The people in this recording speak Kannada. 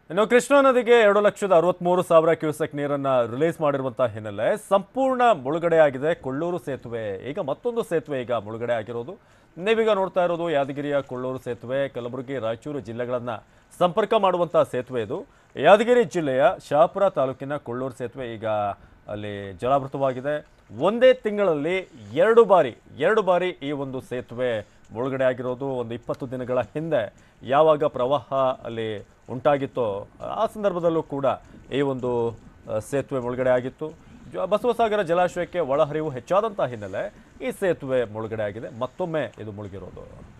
ಇನ್ನು ಕೃಷ್ಣಾ ನದಿಗೆ ಎರಡು ಲಕ್ಷದ ಅರವತ್ಮೂರು ಸಾವಿರ ಕ್ಯೂಸೆಕ್ ನೀರನ್ನ ರಿಲೀಸ್ ಮಾಡಿರುವಂತಹ ಹಿನ್ನೆಲೆ ಸಂಪೂರ್ಣ ಮುಳುಗಡೆಯಾಗಿದೆ ಕೊಳ್ಳೂರು ಸೇತುವೆ ಈಗ ಮತ್ತೊಂದು ಸೇತುವೆ ಈಗ ಮುಳುಗಡೆ ಆಗಿರೋದು ನೀವೀಗ ನೋಡ್ತಾ ಇರೋದು ಯಾದಗಿರಿಯ ಕೊಳ್ಳೂರು ಸೇತುವೆ ಕಲಬುರಗಿ ರಾಯಚೂರು ಜಿಲ್ಲೆಗಳನ್ನ ಸಂಪರ್ಕ ಮಾಡುವಂತಹ ಸೇತುವೆ ಇದು ಯಾದಗಿರಿ ಜಿಲ್ಲೆಯ ಶಹಾಪುರ ತಾಲೂಕಿನ ಕೊಳ್ಳೂರು ಸೇತುವೆ ಈಗ ಅಲ್ಲಿ ಜಲಾವೃತವಾಗಿದೆ ಒಂದೇ ತಿಂಗಳಲ್ಲಿ ಎರಡು ಬಾರಿ ಎರಡು ಬಾರಿ ಈ ಒಂದು ಸೇತುವೆ ಮುಳುಗಡೆ ಆಗಿರೋದು ಒಂದು ಇಪ್ಪತ್ತು ದಿನಗಳ ಹಿಂದೆ ಯಾವಾಗ ಪ್ರವಾಹ ಅಲ್ಲಿ ಉಂಟಾಗಿತ್ತೋ ಆ ಸಂದರ್ಭದಲ್ಲೂ ಕೂಡ ಈ ಒಂದು ಆ, ಸೇತುವೆ ಮುಳುಗಡೆ ಆಗಿತ್ತು ಜ- ಬಸವಸಾಗರ ಜಲಾಶಯಕ್ಕೆ ಒಳಹರಿವು ಹೆಚ್ಚಾದಂಥ ಹಿನ್ನೆಲೆ ಈ ಸೇತುವೆ ಮುಳುಗಡೆ ಆಗಿದೆ ಮತ್ತೊಮ್ಮೆ ಇದು ಮುಳುಗಿರೋದು